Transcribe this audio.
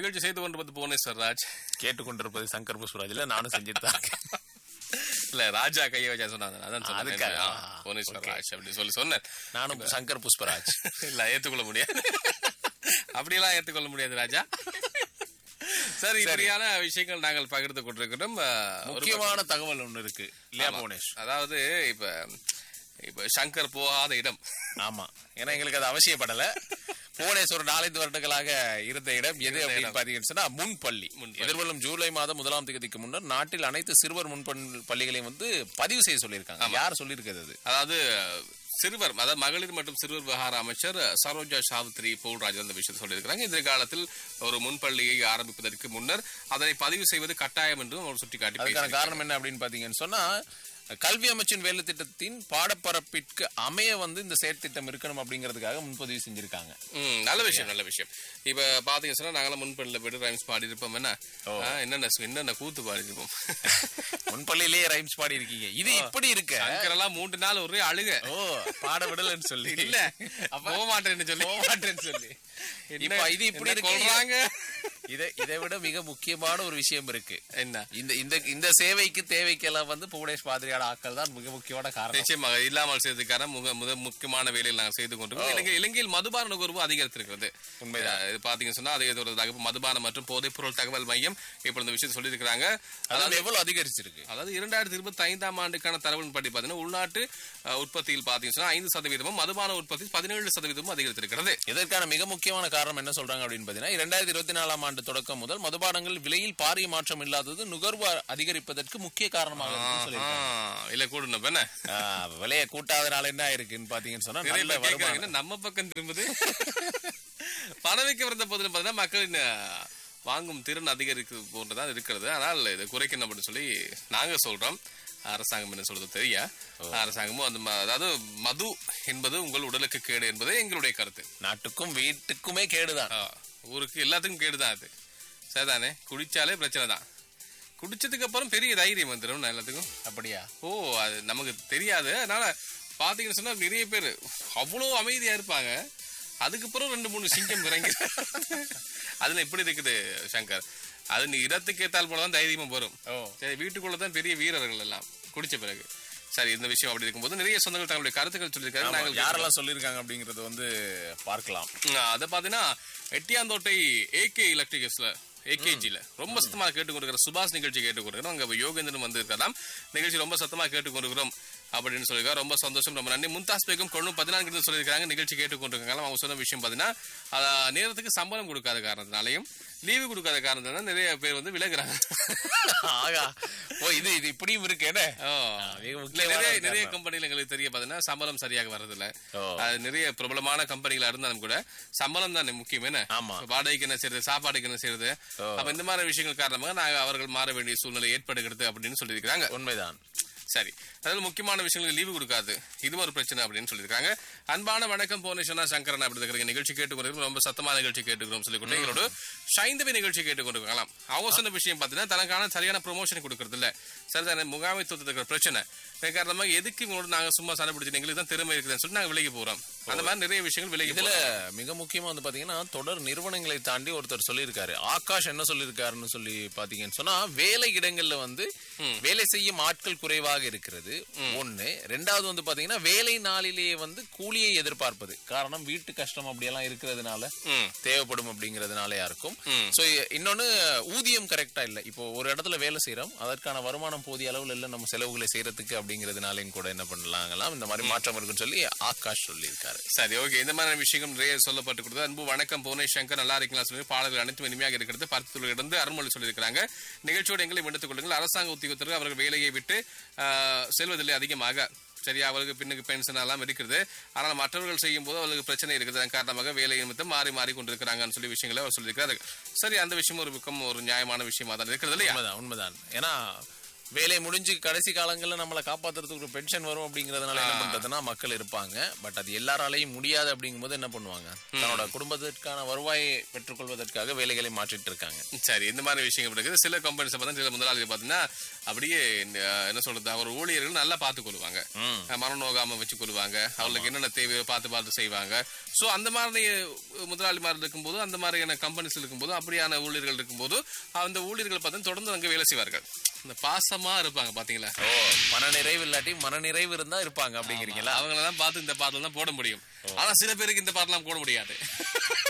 நிகழ்ச்சி செய்து கொண்டு வந்து புவனேஸ்வர் ராஜ் கேட்டுக்கொண்டிருப்பது சங்கர் புஷ்பராஜ்ல நானும் செஞ்சுட்டு தான் இருக்கேன் இல்ல ராஜா கையை வச்சா சொன்னாங்க அதான் சொன்னேன் அதுக்காக? ஆ, புவனேஸ்வர் ராஜ் அப்படி சொல்லி சொன்னேன் நானும் சங்கர் புஷ்பராஜ் இல்ல ஏத்துக்கொள்ள முடியாது அப்படியெல்லாம் ஏத்துக்கொள்ள முடியாது ராஜா சரி இப்படியான விஷயங்கள் நாங்கள் பகிர்ந்து கொண்டிருக்கிறோம் ஆ, ஒரு முக்கியமான தகவல் ஒண்ணு இருக்கு இல்லையா ஆமா. புவனேஷ் அதாவது இப்ப இப்ப சங்கர் போகாத இடம் ஆமா ஏன்னா எங்களுக்கு அது அவசியப்படல புவனேஷ் ஒரு நாலஞ்சு வருடங்களாக இருந்த இடம் எது அப்படின்னு பாத்தீங்கன்னு சொன்னா முன்பள்ளி எதிர்வரும் ஜூலை மாதம் முதலாம் தேதிக்கு முன்னர் நாட்டில் அனைத்து சிறுவர் முன்பள்ளி பள்ளிகளையும் வந்து பதிவு செய்ய சொல்லியிருக்காங்க யார் சொல்லியிருக்கிறது அது அதாவது சிறுவர் அதாவது மகளிர் மற்றும் சிறுவர் விவகார அமைச்சர் சரோஜா சாவித்ரி போல்ராஜ் அந்த விஷயத்தை சொல்லியிருக்கிறாங்க எதிர்காலத்தில் ஒரு முன்பள்ளியை ஆரம்பிப்பதற்கு முன்னர் அதனை பதிவு செய்வது கட்டாயம் என்றும் அவர் சுட்டிக்காட்டி அதுக்கான பேசியிருக்கிறார். காரணம் என்ன அப்படின்னு பாத்தீங்கன்னு சொன்னா கல்வி அமைச்சின் வேலை திட்டத்தின் பாடப்பரப்பிற்கு அமைய வந்து இந்த செயற்திட்டம் இருக்கணும் அப்படிங்கிறதுக்காக முன்பதிவு செஞ்சிருக்காங்க ம், நல்ல விஷயம் நல்ல விஷயம் இப்ப பாத்தீங்க சொன்னா நாங்களாம் முன்பள்ளியில போயிட்டு ரைம்ஸ் பாடி இருப்போம் என்ன ஆ, என்னென்ன என்னென்ன கூத்து பாடி இருப்போம் முன்பள்ளியிலேயே ரைம்ஸ் பாடி இருக்கீங்க இது இப்படி இருக்க சங்கரெல்லாம் மூன்று நாள் ஒரே அழுக ஓ பாட விடலன்னு சொல்லி இல்ல போக மாட்டேன்னு சொல்லி போக மாட்டேன்னு சொல்லி என்ன- இப்ப இது இப்படி என்ன இருக்கு கொல்றாங்க இதை இதை விட மிக முக்கியமான ஒரு விஷயம் இருக்கு என்ன இந்த இந்த இந்த சேவைக்கு தேவைக்கெல்லாம் வந்து புவனேஷ் பாதிரியான ஆட்கள் தான் மிக முக்கியமான காரணம் நிச்சயமாக இல்லாமல் செய்ததுக்கான முக முத முக்கியமான வேலையில் நாங்கள் செய்து கொண்டிருக்கோம் இலங்கை இலங்கையில் மதுபான நுகர்வு அதிகரித்திருக்கிறது உண்மைதான். அஹ் இது பாத்தீங்கன்னு சொன்னா அதே தொடர்பாக மதுபானம் மற்றும் போதைப் பொருள் தகவல் மையம் இப்ப இந்த விஷயத்தை சொல்லியிருக்கிறாங்க அதாவது எவ்வளவு அதிகரிச்சிருக்கு அதாவது இரண்டாயிரத்தி இருபத்தி ஐந்தாம் ஆண்டுக்கான தரவின் படி பாத்தீங்கன்னா உள்நாட்டு அஹ், உற்பத்தியில் பாத்தீங்கன்னா சொன்னா ஐந்து சதவீதமும் மதுபான உற்பத்தி பதினேழு சதவீதமும் அதிகரித்திருக்கிறது இதற்கான மிக முக்கியமான காரணம் என்ன சொல்றாங்க அப்படின்னு பாத்தீங்கன்னா இரண்டாயிரத்தி இருபத்தி நாலாம் ஆண்டு தொடக்கம் முதல் மதுபானங்கள் விலையில் பாரிய மாற்றம் இல்லாதது நுகர்வு அதிகரிப்பதற்கு முக்கிய காரணமாக இருக்குன்னு சொல்லியிருக்காங்க. ஆஹ், இல்ல கூடணும் என்ன ஆ, விலையை கூட்டாதனால என்ன இருக்குன்னு பாத்தீங்கன்னு சொன்னா நிறைய நல்ல பேர் கேட்கறாங்க, வருமானம் என்ன நம்ம பக்கம் திரும்புது பணம் வைக்க வந்த போதிலும் பார்த்தீங்கன்னா மக்களின் அஹ், வாங்கும் திறன் அதிகரிக்க போன்றதான் இருக்கிறது ஆனால் இதை குறைக்கணும் அப்படின்னு சொல்லி நாங்க சொல்றோம் அரசாங்கம் என்ன சொல்றது தெரியா அரசாங்கமும் அந்த ம- அதாவது மது என்பது உங்கள் உடலுக்கு கேடு என்பது எங்களுடைய கருத்து நாட்டுக்கும் வீட்டுக்குமே கேடுதான் ஆ, ஊருக்கு எல்லாத்துக்கும் கேடுதான் அது சரிதானே குடிச்சாலே பிரச்சனை தான் குடிச்சதுக்கு அப்புறம் பெரிய தைரியம் வந்துடும் எல்லாத்துக்கும் அப்படியா ஓ அது நமக்கு தெரியாது அதனால பாத்தீங்கன்னு சொன்னா நிறைய பேர் அவ்வளோ அமைதியா இருப்பாங்க அதுக்கப்புறம் ரெண்டு மூணு சிங்கம் இறங்கி அதுல எப்படி இருக்குது சங்கர் அது நீ இடத்துக்கு ஏத்தால் போலதான் தைரியமும் வரும் ஓ சரி வீட்டுக்குள்ள தான் பெரிய வீரர்கள் எல்லாம் குடிச்ச பிறகு சரி இந்த விஷயம் அப்படி இருக்கும்போது நிறைய சொந்தங்கள் தங்களுடைய கருத்துக்கள் சொல்லியிருக்காங்க ஆமா, நாங்கள் யாரெல்லாம் சொல்லியிருக்காங்க அப்படிங்கறது வந்து பார்க்கலாம் ம், அதை பார்த்தீங்கன்னா எட்டியாந்தோட்டை ஏகே எலக்ட்ரிகல்ஸ்ல ஏகேஜில ரொம்ப சத்தமா கேட்டு கொண்டிருக்கிற சுபாஷ் நிகழ்ச்சி கேட்டு கொண்டிருக்கிறோம் அங்க யோகேந்திரன் வந்து இருக்கலாம் நிகழ்ச்சி ரொம்ப சத்தமா கேட்டு கொண்டிருக்கிறோம் அப்படின்னு சொல்லியிருக்காங்க ரொம்ப சந்தோஷம் ரொம்ப நன்றி மும்தாஸ் பேகம் கொண்டு பதினான்கு சொல்லியிருக்காங்க நிகழ்ச்சி கேட்டு கொண்டிருக்காங்க அவங்க சொன்ன விஷயம் பார்த்தீங்கன்னா அஹ், நேரத்துக்கு சம்பளம் கொடுக்காத காரணத்தினாலையும் லீவு கொடுக்காத காரணத்தினால நிறைய பேர் வந்து விலகுறாங்க ஆகா ஓ இது இது இப்படியும் இருக்கு என்ன ஓ. மிக இல்ல, முக்கியமான நிறைய ஒரு நிறைய காரணம். கம்பெனில எங்களுக்கு தெரிய பார்த்தீங்கன்னா சம்பளம் சரியாக வர்றதில்ல ஓ. அது நிறைய பிரபலமான கம்பெனிகளா இருந்தாலும் கூட சம்பளம் தான் முக்கியம் என்ன ஆமா. வாடகைக்கு என்ன செய்யறது சாப்பாடுக்கு என்ன செய்யறது ஓ. அப்ப இந்த மாதிரி விஷயங்கள் காரணமாக நாங்க அவர்கள் மாற வேண்டிய சூழ்நிலை ஏற்படுகிறது அப்படின்னு சொல்லியிருக்காங்க உண்மைதான் சரி அதாவது முக்கியமான விஷயங்களுக்கு லீவு கொடுக்காது இது ஒரு பிரச்சனை அப்படின்னு சொல்லியிருக்காங்க அன்பான வணக்கம் போனேஷனா சங்கரன் அப்படி இருக்கிற நிகழ்ச்சி கேட்டுக்கொண்டிருக்கோம் ரொம்ப சத்தமா நிகழ்ச்சி கேட்டுக்கிறோம் சொல்லி கொண்டு எங்களோட சைந்தவி நிகழ்ச்சி கேட்டுக்கொண்டிருக்கலாம் அவங்க சொன்ன விஷயம் பார்த்தீங்கன்னா தனக்கான சரியான ப்ரொமோஷன் கொடுக்கறது இல்ல சரிதானே முகாமைத்துவத்தில் இருக்கிற பிரச்சனை இதன் காரணமாக எதுக்கு இவங்களோட நாங்க சும்மா சண்டை பிடிச்சி எங்களுக்கு தான் திறமை இருக்குதுன்னு சொல்லி நாங்க விலகி போறோம் அந்த மாதிரி நிறைய விஷயங்கள் விலகி இதுல போறோம். மிக முக்கியமா வந்து பாத்தீங்கன்னா தொடர் நிறுவனங்களை தாண்டி ஒருத்தர் சொல்லியிருக்காரு ஆகாஷ் என்ன சொல்லியிருக்காருன்னு சொல்லி பாத்தீங்கன்னு சொன்னா வேலை இடங்கள்ல வந்து வேலை செய்யும் ஆட்கள் குறைவாக இருக்கிறது ஒண்ணு ரெண்டாவது வந்து பாத்தீங்கன்னா வேலை நாளிலேயே வந்து கூலியை எதிர்பார்ப்பது காரணம் வீட்டு கஷ்டம் அப்படியெல்லாம் இருக்கிறதுனால ம். தேவைப்படும் அப்படிங்கறதுனாலயா இருக்கும் ம். சோ இன்னொன்னு ஊதியம் கரெக்டா இல்ல இப்போ ஒரு இடத்துல வேலை செய்யறோம் அதற்கான வருமானம் போதிய அளவுல இல்ல நம்ம செலவுகளை செய்யறதுக்கு அப்படிங்கறதுனாலையும் கூட என்ன பண்ணலாங்களாம் இந்த மாதிரி மாற்றம் இருக்குன்னு சொல்லி ஆகாஷ் சொல்லியிருக்காரு சரி ஓகே இந்த மாதிரி விஷயங்கள் நிறைய சொல்லப்பட்டு கொடுத்தது அன்பு வணக்கம் புவனேஷ் சங்கர் நல்லா இருக்கீங்களா சொல்லி பாடல்கள் அனைத்தும் இனிமையாக இருக்கிறது பருத்தூரில் இருந்து அருள்மொழி சொல்லியிருக்காங்க நிகழ்ச்சியோடு எங்களை விடுத்துக் கொள்ளுங்கள் அரசாங்க உத்தியோகத்தர்கள் அவர்கள் வேலையை விட்டு ஆஹ், செல்வதில்லை அதிகமாக சரியா அவர்களுக்கு பின்னுக்கு பென்ஷன் எல்லாம் இருக்கிறது ஆனால் மற்றவர்கள் செய்யும் போது அவர்களுக்கு பிரச்சனை இருக்குது அதன் காரணமாக வேலை நிமித்தம் மாறி மாறி கொண்டிருக்கிறாங்கன்னு சொல்லி விஷயங்களை அவர் சொல்லியிருக்கிறாரு சரி அந்த விஷயம் ஒரு பக்கம் ஒரு நியாயமான விஷயமா தான் இருக்கிறது இல்லையா உண்மைதான் உண்மைதான் ஏன்னா வேலை முடிஞ்சு கடைசி காலங்கள்ல நம்மளை காப்பாத்துறதுக்கு ஒரு பென்ஷன் வரும் அப்படிங்கறதுனால என்ன பண்றதுன்னா மக்கள் இருப்பாங்க பட் அது எல்லாராலையும் முடியாது அப்படிங்கும்போது என்ன பண்ணுவாங்க தன்னோட குடும்பத்திற்கான வருவாயை பெற்றுக்கொள்வதற்காக வேலைகளை மாற்றிட்டு இருக்காங்க சரி இந்த மாதிரி விஷயங்கள் இருக்குது சில கம்பெனிஸ் பார்த்தா சில முதலாளிகள் பார்த்தீங்கன்னா அப்படியே இந்த, அஹ், என்ன சொல்றது அவர் ஊழியர்கள் நல்லா பார்த்து கொள்வாங்க ம். அஹ், மனம் நோகாம வச்சு கொள்வாங்க அவங்களுக்கு என்னென்ன தேவையோ பார்த்து பார்த்து செய்வாங்க சோ அந்த மாதிரி முதலாளிமார் இருக்கும்போது அந்த மாதிரியான கம்பெனிஸ் இருக்கும்போது அப்படியான ஊழியர்கள் இருக்கும்போது அந்த ஊழியர்கள் பார்த்தா தொடர்ந்து அங்க வேலை செய்வார்கள் இந்த பாசமா இருப்பாங்க பாத்தீங்களா ஓ மன நிறைவு இல்லாட்டி மன நிறைவு இருந்தா இருப்பாங்க அப்படிங்கிறீங்களா அவங்களெல்லாம் பார்த்து இந்த பாட்டில் தான் போட முடியும் ஆனா சில பேருக்கு இந்த பாட்டெல்லாம் போட முடியாது